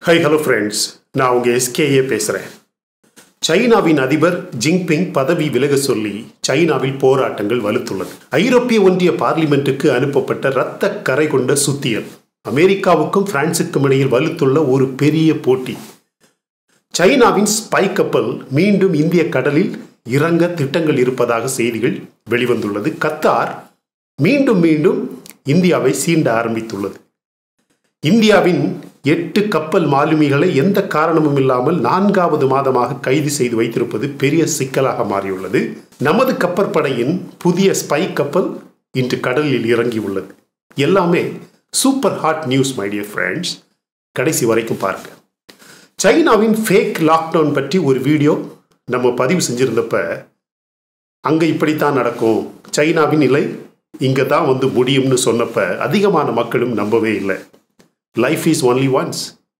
high hello friends நான் உங்கள் SKA பேசுகிறேன் சைனாவின் அதிபர் ஜிங்பிங் பதவி விலக சொல்லி சைனாவில் போராட்டங்கள் வலுத்துள்ளது ஐரோப்பிய ஒன்றிய பார்லிமெண்ட்டுக்கு அனுப்பப்பட்ட இரத்த கரை கொண்ட சுத்தியல் அமெரிக்காவுக்கும் பிரான்சுக்கும் இடையில் வலுத்துள்ள ஒரு பெரிய போட்டி சைனாவின் ஸ்பை கப்பல் மீண்டும் இந்திய கடலில் இறங்க திட்டங்கள் இருப்பதாக செய்திகள் வெளிவந்துள்ளது கத்தார் மீண்டும் மீண்டும் இந்தியாவை சீண்ட ஆரம்பித்துள்ளது இந்தியாவின் எட்டு கப்பல் மாலுமிகளை எந்த காரணமும் இல்லாமல் நான்காவது மாதமாக கைது செய்து வைத்திருப்பது பெரிய சிக்கலாக மாறியுள்ளது நமது கப்பற்படையின் புதிய ஸ்பை கப்பல் இன்று கடலில் இறங்கியுள்ளது எல்லாமே super hot news my dear friends கடைசி வரைக்கும் பாருங்க சைனாவின் ஃபேக் லாக்டவுன் பற்றி ஒரு வீடியோ நம்ம பதிவு செஞ்சிருந்தப்ப அங்கே இப்படித்தான் நடக்கும் சைனாவின் நிலை இங்கே தான் வந்து முடியும்னு சொன்னப்ப அதிகமான மக்களும் நம்பவே இல்லை life is only once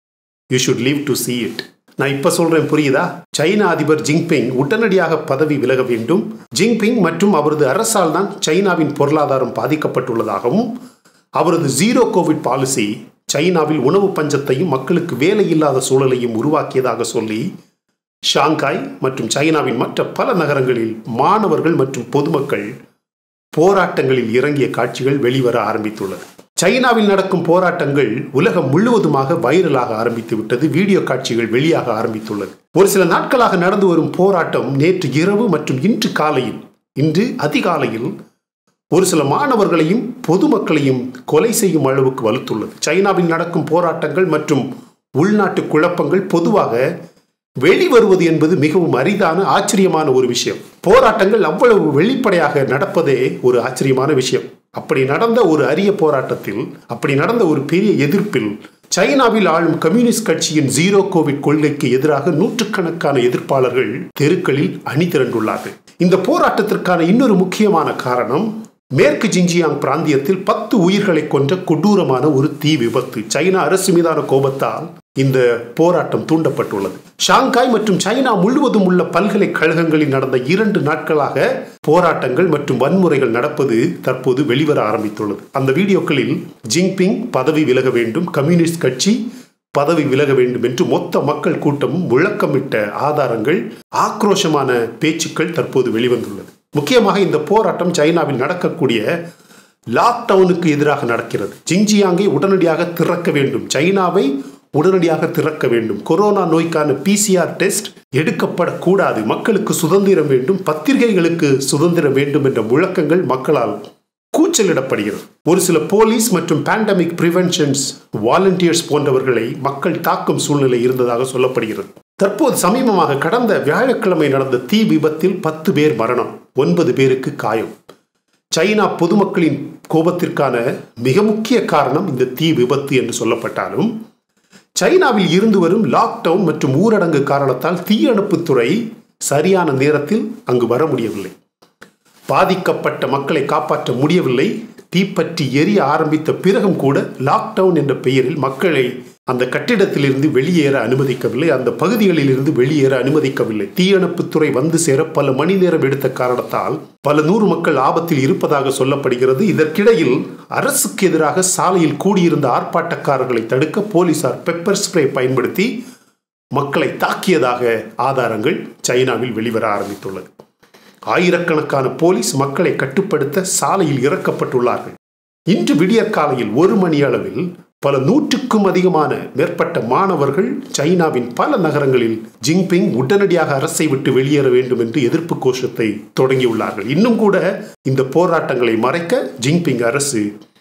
you should live to see it நான் இப்போ சொல்கிறேன் புரியுதா சைனா அதிபர் ஜிங்பிங் உடனடியாக பதவி விலக வேண்டும் ஜிங்பிங் மற்றும் அவரது அரசால் தான் சைனாவின் பொருளாதாரம் பாதிக்கப்பட்டுள்ளதாகவும் அவரது ஜீரோ கோவிட் பாலிசி சைனாவில் உணவு பஞ்சத்தையும் மக்களுக்கு வேலை இல்லாத சூழலையும் உருவாக்கியதாக சொல்லி ஷாங்காய் மற்றும் சைனாவின் மற்ற பல நகரங்களில் மாணவர்கள் மற்றும் பொதுமக்கள் போராட்டங்களில் இறங்கிய காட்சிகள் வெளிவர ஆரம்பித்துள்ளது சைனாவில் நடக்கும் போராட்டங்கள் உலகம் முழுவதுமாக வைரலாக ஆரம்பித்து விட்டது வீடியோ காட்சிகள் வெளியாக ஆரம்பித்துள்ளது ஒரு சில நாட்களாக நடந்து வரும் போராட்டம் நேற்று இரவு மற்றும் இன்று காலையில் இன்று அதிகாலையில் ஒரு சில மாணவர்களையும் பொதுமக்களையும் கொலை செய்யும் அளவுக்கு வலுத்துள்ளது சைனாவில் நடக்கும் போராட்டங்கள் மற்றும் உள்நாட்டு குழப்பங்கள் பொதுவாக வெளிவருவது என்பது மிகவும் அரிதான ஆச்சரியமான ஒரு விஷயம் போராட்டங்கள் அவ்வளவு வெளிப்படையாக நடப்பதே ஒரு ஆச்சரியமான விஷயம் அப்படி நடந்த ஒரு அரிய போராட்டத்தில் அப்படி நடந்த ஒரு பெரிய எதிர்ப்பில் சைனாவில் ஆளும் கம்யூனிஸ்ட் கட்சியின் ஜீரோ கோவிட் கொள்கைக்கு எதிராக நூற்றுக்கணக்கான எதிர்ப்பாளர்கள் தெருக்களில் அணி திரண்டுள்ளார்கள் இந்த போராட்டத்திற்கான இன்னொரு முக்கியமான காரணம் மேற்கு ஜின்ஜியாங் பிராந்தியத்தில் பத்து உயிர்களை கொன்ற கொடூரமான ஒரு தீ விபத்து சைனா அரசு மீதான கோபத்தால் இந்த போராட்டம் தூண்டப்பட்டுள்ளது ஷாங்காய் மற்றும் சைனா முழுவதும் உள்ள பல்கலைக்கழகங்களில் நடந்த இரண்டு நாட்களாக போராட்டங்கள் மற்றும் வன்முறைகள் நடப்பது தற்போது வெளிவர ஆரம்பித்துள்ளது அந்த வீடியோக்களில் ஜிங்பிங் பதவி விலக வேண்டும் கம்யூனிஸ்ட் கட்சி பதவி விலக வேண்டும் என்று மொத்த மக்கள் கூட்டமும் முழக்கமிட்ட ஆதாரங்கள் ஆக்ரோஷமான பேச்சுக்கள் தற்போது வெளிவந்துள்ளது முக்கியமாக இந்த போராட்டம் சைனாவில் நடக்கக்கூடிய லாக்டவுனுக்கு எதிராக நடக்கிறது ஜிங்ஜியாங்கை உடனடியாக திறக்க வேண்டும் சைனாவை உடனடியாக திறக்க வேண்டும் கொரோனா நோய்க்கான பிசிஆர் டெஸ்ட் எடுக்கப்படக்கூடாது மக்களுக்கு சுதந்திரம் வேண்டும் பத்திரிகைகளுக்கு சுதந்திரம் வேண்டும் என்ற முழக்கங்கள் மக்களால் கூச்சலிடப்படுகிறது ஒரு சில போலீஸ் மற்றும் பேண்டமிக் பிரிவென்ஷன்ஸ் வாலண்டியர்ஸ் போன்றவர்களை மக்கள் தாக்கும் சூழ்நிலை இருந்ததாக சொல்லப்படுகிறது தற்போது சமீபமாக கடந்த வியாழக்கிழமை நடந்த தீ விபத்தில் பத்து பேர் மரணம் ஒன்பது பேருக்கு காயம் சைனா பொதுமக்களின் கோபத்திற்கான மிக முக்கிய காரணம் இந்த தீ விபத்து என்று சொல்லப்பட்டாலும் சைனாவில் இருந்து வரும் லாக்டவுன் மற்றும் ஊரடங்கு காரணத்தால் தீயணைப்புத்துறை சரியான நேரத்தில் அங்கு வர முடியவில்லை பாதிக்கப்பட்ட மக்களை காப்பாற்ற முடியவில்லை தீப்பற்றி எரிய ஆரம்பித்த பிறகும் கூட லாக்டவுன் என்ற பெயரில் மக்களை அந்த கட்டிடத்திலிருந்து வெளியேற அனுமதிக்கவில்லை அந்த பகுதிகளில் இருந்து வெளியேற அனுமதிக்கவில்லை தீயணைப்புத்துறை வந்து சேர பல மணி நேரம் எடுத்த காரணத்தால் பல நூறு மக்கள் ஆபத்தில் இருப்பதாக சொல்லப்படுகிறது இதற்கிடையில் அரசுக்கு எதிராக சாலையில் கூடியிருந்த ஆர்ப்பாட்டக்காரர்களை தடுக்க போலீசார் பெப்பர் ஸ்ப்ரே பயன்படுத்தி மக்களை தாக்கியதாக ஆதாரங்கள் சைனாவில் வெளிவர ஆரம்பித்துள்ளது ஆயிரக்கணக்கான போலீஸ் மக்களை கட்டுப்படுத்த சாலையில் இறக்கப்பட்டுள்ளார்கள் இன்று விடியற்காலையில் ஒரு மணி அளவில் பல நூற்றுக்கும் அதிகமான மேற்பட்ட மாணவர்கள் சைனாவின் பல நகரங்களில் ஜிங்பிங் உடனடியாக அரசை விட்டு வெளியேற வேண்டும் என்று எதிர்ப்பு கோஷத்தை தொடங்கியுள்ளார்கள் இன்னும் கூட இந்த போராட்டங்களை மறைக்க ஜிங்பிங் அரசு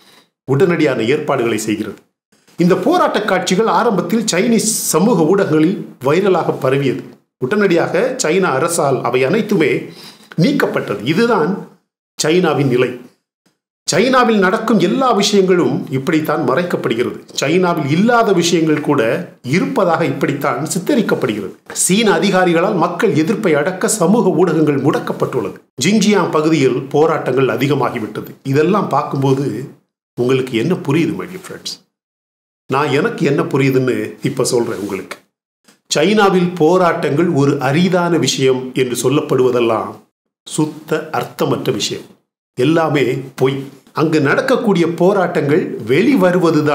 உடனடியான ஏற்பாடுகளை செய்கிறது இந்த போராட்ட காட்சிகள் ஆரம்பத்தில் சைனீஸ் சமூக ஊடகங்களில் வைரலாக பரவியது உடனடியாக சைனா அரசால் அவை அனைத்துமே நீக்கப்பட்டது இதுதான் சைனாவின் நிலை சைனாவில் நடக்கும் எல்லா விஷயங்களும் இப்படித்தான் மறைக்கப்படுகிறது சைனாவில் இல்லாத விஷயங்கள் கூட இருப்பதாக இப்படித்தான் சித்தரிக்கப்படுகிறது சீன அதிகாரிகளால் மக்கள் எதிர்ப்பை அடக்க சமூக ஊடகங்கள் முடக்கப்பட்டுள்ளது ஜிங்ஜியாங் பகுதியில் போராட்டங்கள் அதிகமாகிவிட்டது இதெல்லாம் பார்க்கும்போது உங்களுக்கு என்ன புரியுது மை ஃப்ரெண்ட்ஸ் நான் எனக்கு என்ன புரியுதுன்னு இப்ப சொல்றேன் உங்களுக்கு சைனாவில் போராட்டங்கள் ஒரு அரிதான விஷயம் என்று சொல்லப்படுவதெல்லாம் சுத்த அர்த்தமற்ற விஷயம் எல்லாமே பொய் அங்கு நடக்கக்கூடிய போராட்டங்கள் வெளிவருவதுதான்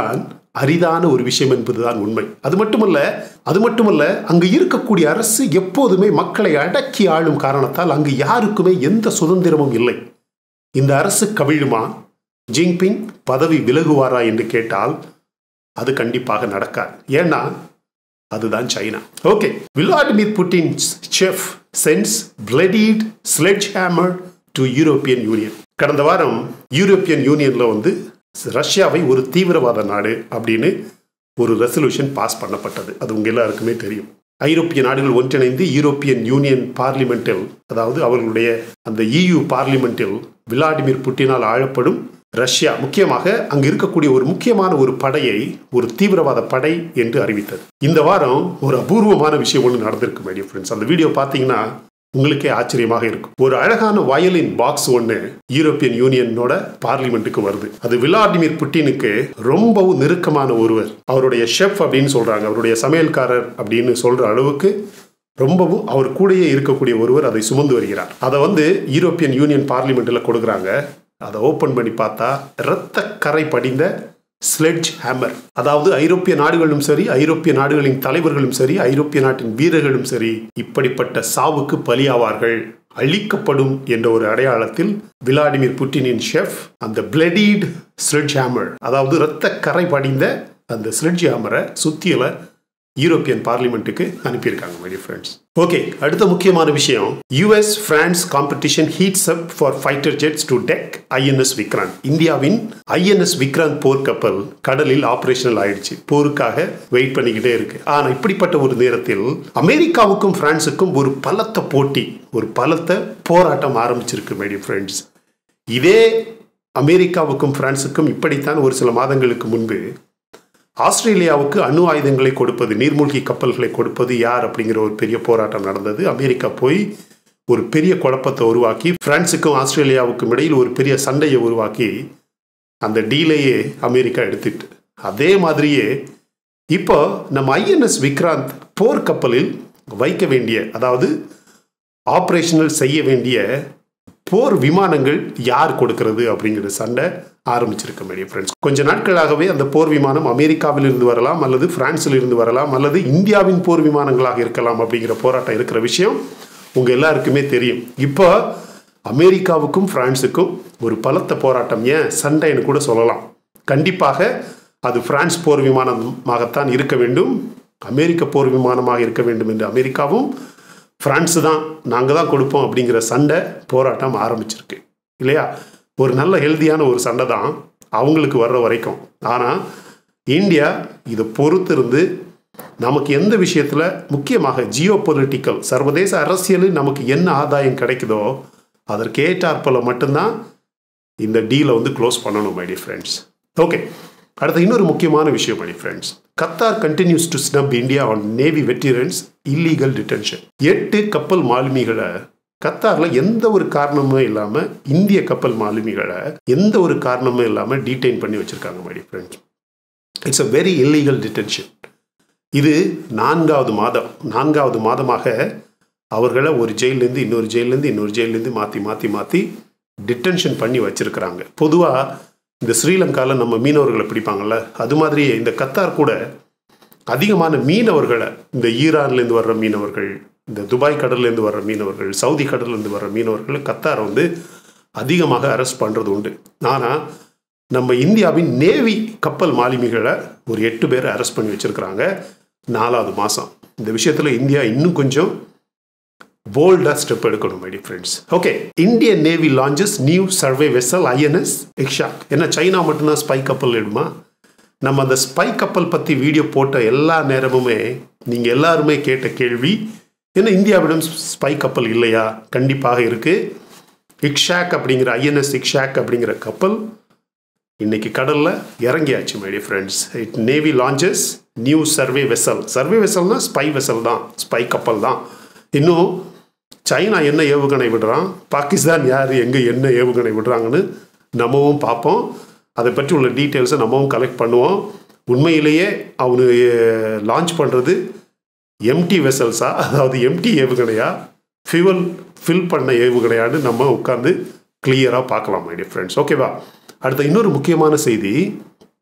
அரிதான ஒரு விஷயம் என்பதுதான் உண்மை அது மட்டுமல்ல அது மட்டுமல்ல அங்கு இருக்கக்கூடிய அரசு எப்போதுமே மக்களை அடக்கி ஆளும் காரணத்தால் அங்கு யாருக்குமே எந்த சுதந்திரமும் இல்லை இந்த அரசு கவிழுமா ஜிங்பிங் பதவி விலகுவாரா என்று கேட்டால் அது கண்டிப்பாக நடக்காது ஏன்னா அதுதான் China okay Vladimir Putin chef sends bloodied sledgehammer to European Union கடந்த வாரம் யூரோப்பியன் யூனியன்ல வந்து ரஷ்யாவை ஒரு தீவிரவாத நாடு அப்படின்னு ஒரு ரெசல்யூஷன் பாஸ் பண்ணப்பட்டது அது உங்க எல்லாருக்குமே தெரியும் ஐரோப்பிய நாடுகள் ஒன்றிணைந்து யூரோப்பியன் யூனியன் பார்லிமெண்டில் அதாவது அவர்களுடைய அந்த இயு பார்லிமெண்டில் விளாடிமிர் புட்டினால் ஆளப்படும் ரஷ்யா முக்கியமாக அங்கு இருக்கக்கூடிய ஒரு முக்கியமான ஒரு படையை ஒரு தீவிரவாத படை என்று அறிவித்தது இந்த வாரம் ஒரு அபூர்வமான விஷயம் ஒன்று நடந்திருக்கு மைடிய ஃப்ரெண்ட்ஸ் அந்த வீடியோ பார்த்தீங்கன்னா உங்களுக்கே ஆச்சரியமாக இருக்கும் ஒரு அழகான வயலின் பாக்ஸ் ஒன்று யூரோப்பியன் யூனியனோட பார்லிமெண்ட்டுக்கு வருது அது விளாடிமிர் புட்டினுக்கு ரொம்பவும் நெருக்கமான ஒருவர் அவருடைய ஷெஃப் அப்படின்னு சொல்றாங்க அவருடைய சமையல்காரர் அப்படின்னு சொல்ற அளவுக்கு ரொம்பவும் அவர் கூடயே இருக்கக்கூடிய ஒருவர் அதை சுமந்து வருகிறார் அதை வந்து யூரோப்பியன் யூனியன் பார்லிமெண்ட்டில் கொடுக்குறாங்க அதை ஓப்பன் பண்ணி பார்த்தா இரத்த கரை படிந்த ஸ்லெட்ஜ் ஹேமர் அதாவது ஐரோப்பிய நாடுகளும் சரி ஐரோப்பிய நாடுகளின் தலைவர்களும் சரி ஐரோப்பிய நாட்டின் வீரர்களும் சரி இப்படிப்பட்ட சாவுக்கு பலியாவார்கள் அழிக்கப்படும் என்ற ஒரு அடையாளத்தில் விளாடிமிர் புட்டினின் ஷெஃப் அந்த பிளடீட் ஸ்லெட்ஜ் ஹேமர் அதாவது இரத்த கரை படிந்த அந்த ஸ்லெட்ஜ் ஹேமரை சுத்தியில யூரோப்பியன் பார்லிமெண்ட்டுக்கு அனுப்பியிருக்காங்க மை ஃப்ரெண்ட்ஸ் ஓகே அடுத்த முக்கியமான விஷயம் US France competition heats up for fighter jets to deck INS Vikrant இந்தியாவின் ஐஎன்எஸ் விக்ராந்த் போர்க்கப்பல் கடலில் ஆபரேஷனல் ஆயிடுச்சு போருக்காக வெயிட் பண்ணிக்கிட்டே இருக்கு ஆனா இப்படிப்பட்ட ஒரு நேரத்தில் அமெரிக்காவுக்கும் பிரான்ஸுக்கும் ஒரு பலத்த போட்டி ஒரு பலத்த போராட்டம் ஆரம்பிச்சிருக்கு மை ஃப்ரெண்ட்ஸ் இதே அமெரிக்காவுக்கும் பிரான்ஸுக்கும் இப்படித்தான் ஒரு சில மாதங்களுக்கு முன்பு ஆஸ்திரேலியாவுக்கு அணு ஆயுதங்களை கொடுப்பது நீர்மூழ்கி கப்பல்களை கொடுப்பது யார் அப்படிங்கிற ஒரு பெரிய போராட்டம் நடந்தது அமெரிக்கா போய் ஒரு பெரிய குழப்பத்தை உருவாக்கி பிரான்ஸுக்கும் ஆஸ்திரேலியாவுக்கும் இடையில் ஒரு பெரிய சண்டையை உருவாக்கி அந்த டீலையே அமெரிக்கா எடுத்துட்டு அதே மாதிரியே இப்போ நம்ம ஐஎன்எஸ் விக்ராந்த் போர் கப்பலில் வைக்க வேண்டிய அதாவது ஆப்ரேஷனல் செய்ய வேண்டிய போர் விமானங்கள் யார் கொடுக்கிறது அப்படிங்கிற சண்டை ஆரம்பிச்சிருக்க மைடிய ஃப்ரெண்ட்ஸ் கொஞ்ச நாட்களாகவே அந்த போர் விமானம் அமெரிக்காவில் இருந்து வரலாம் அல்லது பிரான்சில் இருந்து வரலாம் அல்லது இந்தியாவின் போர் விமானங்களாக இருக்கலாம் அப்படிங்கிற போராட்டம் இருக்கிற விஷயம் உங்க எல்லாருக்குமே தெரியும் இப்போ அமெரிக்காவுக்கும் பிரான்ஸுக்கும் ஒரு பலத்த போராட்டம் ஏன் சண்டைன்னு கூட சொல்லலாம் கண்டிப்பாக அது பிரான்ஸ் போர் விமானமாகத்தான் இருக்க வேண்டும் அமெரிக்க போர் விமானமாக இருக்க வேண்டும் என்று அமெரிக்காவும் பிரான்ஸ் தான் நாங்கள் தான் கொடுப்போம் அப்படிங்கிற சண்டை போராட்டம் ஆரம்பிச்சிருக்கு இல்லையா ஒரு நல்ல ஹெல்தியான ஒரு சண்டை தான் அவங்களுக்கு வர்ற வரைக்கும் ஆனால் இந்தியா இதை பொறுத்து இருந்து நமக்கு எந்த விஷயத்தில் முக்கியமாக ஜியோ பொலிட்டிக்கல் சர்வதேச அரசியலில் நமக்கு என்ன ஆதாயம் கிடைக்குதோ அதற்கேற்றாற்போல மட்டும்தான் இந்த டீலை வந்து க்ளோஸ் பண்ணணும் மை டியர் ஃப்ரெண்ட்ஸ் ஓகே அடுத்த இன்னொரு முக்கியமான விஷயம் my friends Qatar continues to snub India on navy veterans illegal detention எட்டு கப்பல் மாலுமிகளை கத்தாரில் எந்த ஒரு காரணமும் இல்லாமல் இந்திய கப்பல் மாலுமிகளை எந்த ஒரு காரணமும் இல்லாமல் டீடைன் பண்ணி வச்சுருக்காங்க my friends it's a very illegal detention இது நான்காவது மாதம் நான்காவது மாதமாக அவர்களை ஒரு ஜெயிலேருந்து இன்னொரு ஜெயிலேருந்து இன்னொரு ஜெயிலேருந்து மாற்றி மாற்றி மாற்றி டிட்டென்ஷன் பண்ணி வச்சிருக்கிறாங்க பொதுவாக இந்த ஸ்ரீலங்காவில் நம்ம மீனவர்களை பிடிப்பாங்கள்ல அது மாதிரியே இந்த கத்தார் கூட அதிகமான மீனவர்களை இந்த ஈரான்லேருந்து வர்ற மீனவர்கள் இந்த துபாய் கடல்லேருந்து வர்ற மீனவர்கள் சவுதி கடல்லேருந்து வர்ற மீனவர்கள் கத்தாரை வந்து அதிகமாக அரெஸ்ட் பண்ணுறது உண்டு ஆனால் நம்ம இந்தியாவின் நேவி கப்பல் மாலுமிகளை ஒரு எட்டு பேரை அரெஸ்ட் பண்ணி வச்சிருக்கிறாங்க நாலாவது மாதம் இந்த விஷயத்தில் இந்தியா இன்னும் கொஞ்சம் போல்டாக ஸ்டெப் எடுக்கணும் my friends okay Indian navy launches new survey vessel INS Ikshak என்ன சைனா மட்டும்தான் ஸ்பை கப்பல் எடுமா நம்ம அந்த ஸ்பை கப்பல் பற்றி வீடியோ போட்ட எல்லா நேரமுமே நீங்கள் எல்லாருமே கேட்ட கேள்வி என்ன இந்தியாவிடம் ஸ்பை கப்பல் இல்லையா கண்டிப்பாக இருக்குது இக்ஷாக் அப்படிங்கிற ஐஎன்எஸ் இக்ஷாக் அப்படிங்கிற கப்பல் இன்னைக்கு கடலில் இறங்கியாச்சு my dear friends it navy launches new survey vessel survey வெசல்னா ஸ்பை வெசல் தான் ஸ்பை கப்பல் தான் இன்னும் சைனா என்ன ஏவுகணை விடுறான் பாகிஸ்தான் யார் எங்கே என்ன ஏவுகணை விடுறாங்கன்னு நம்மவும் பார்ப்போம் அதை பற்றி உள்ள டீட்டெயில்ஸை நம்மவும் கலெக்ட் பண்ணுவோம் உண்மையிலேயே அவனு லான்ச் பண்ணுறது எம்டி வெசல்ஸா அதாவது எம்டி ஏவுகணையா ஃபியூவல் ஃபில் பண்ண ஏவுகணையான்னு நம்ம உட்காந்து கிளியராக பார்க்கலாம் மை டியர் ஃப்ரெண்ட்ஸ் ஓகேவா அடுத்த இன்னொரு முக்கியமான செய்தி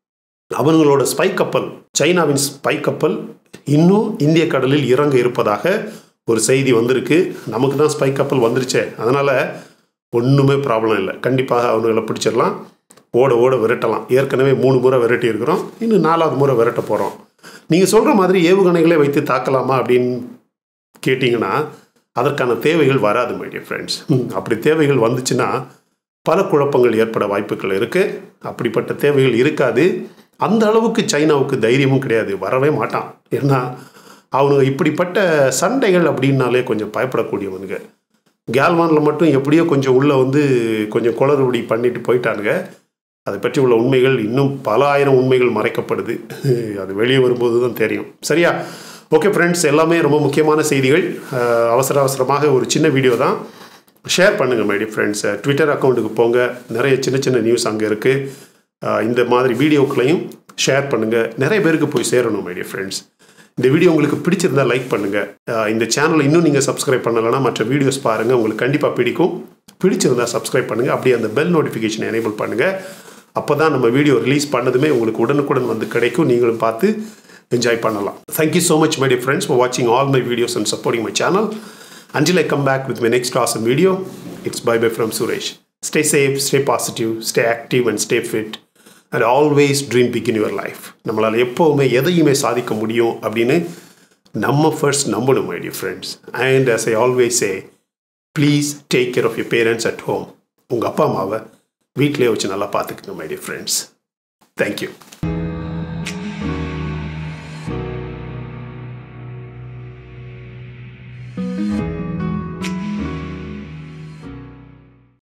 அவங்களோட ஸ்பை கப்பல் சைனாவின் ஸ்பை கப்பல் இன்னும் இந்திய கடலில் இறங்க இருப்பதாக ஒரு செய்தி வந்திருக்கு நமக்கு தான் ஸ்பை கப்பல் வந்துருச்சே அதனால் ஒன்றுமே ப்ராப்ளம் இல்லை கண்டிப்பாக அவங்களை பிடிச்சிடலாம் ஓட ஓட விரட்டலாம் ஏற்கனவே மூணு முறை விரட்டி இருக்கிறோம் இன்னும் நாலாவது முறை விரட்ட போகிறோம் நீங்கள் சொல்கிற மாதிரி ஏவுகணைகளை வைத்து தாக்கலாமா அப்படின்னு கேட்டிங்கன்னா அதற்கான தேவைகள் வராது மைடிய ஃப்ரெண்ட்ஸ் அப்படி தேவைகள் வந்துச்சுன்னா பல குழப்பங்கள் ஏற்பட வாய்ப்புகள் இருக்குது அப்படிப்பட்ட தேவைகள் இருக்காது அந்த அளவுக்கு சைனாவுக்கு தைரியமும் கிடையாது வரவே மாட்டான் ஏன்னா அவனுங்க இப்படிப்பட்ட சண்டைகள் அப்படின்னாலே கொஞ்சம் பயப்படக்கூடியவனுங்க கேல்வானில் மட்டும் எப்படியோ கொஞ்சம் உள்ளே வந்து கொஞ்சம் குளறுபடி பண்ணிட்டு போயிட்டானுங்க அதை பற்றி உள்ள உண்மைகள் இன்னும் பல ஆயிரம் உண்மைகள் மறைக்கப்படுது அது வெளியே வரும்போது தான் தெரியும் சரியா ஓகே ஃப்ரெண்ட்ஸ் எல்லாமே ரொம்ப முக்கியமான செய்திகள் அஹ், அவசர அவசரமாக ஒரு சின்ன வீடியோ தான் ஷேர் பண்ணுங்கள் மைடி ஃப்ரெண்ட்ஸ் ட்விட்டர் அக்கௌண்ட்டுக்கு போங்க நிறைய சின்ன சின்ன நியூஸ் அங்கே இருக்குது இந்த மாதிரி வீடியோக்களையும் ஷேர் பண்ணுங்கள் நிறைய பேருக்கு போய் சேரணும் மைடிய ஃப்ரெண்ட்ஸ் இந்த வீடியோ உங்களுக்கு பிடிச்சிருந்தா லைக் பண்ணுங்கள் இந்த சேனலை இன்னும் நீங்கள் சப்ஸ்கிரைப் பண்ணலைன்னா மற்ற வீடியோஸ் பாருங்கள் உங்களுக்கு கண்டிப்பாக பிடிக்கும் பிடிச்சிருந்தா சப்ஸ்கிரைப் பண்ணுங்கள் அப்படியே அந்த பெல் நோட்டிஃபிகேஷன் எனேபிள் பண்ணுங்கள் அப்போ தான் நம்ம வீடியோ ரிலீஸ் பண்ணதுமே உங்களுக்கு உடனுக்குடன் வந்து கிடைக்கும் நீங்களும் பார்த்து என்ஜாய் பண்ணலாம் thank you so much my dear friends for வாட்சிங் all my videos and supporting my channel until I come back with my next awesome video it's bye bye from Suresh stay safe stay positive stay active and stay fit and always dream big in your life நம்மளால் எப்போவுமே எதையுமே சாதிக்க முடியும் அப்படின்னு நம்ம first நம்பணும் my dear friends and as I always say please take care of your parents at home உங்கள் அப்பா அம்மாவை வீட்டிலே வச்சு நல்லா பார்த்துக்குங்க மை டியர் ஃப்ரெண்ட்ஸ் தேங்க்யூ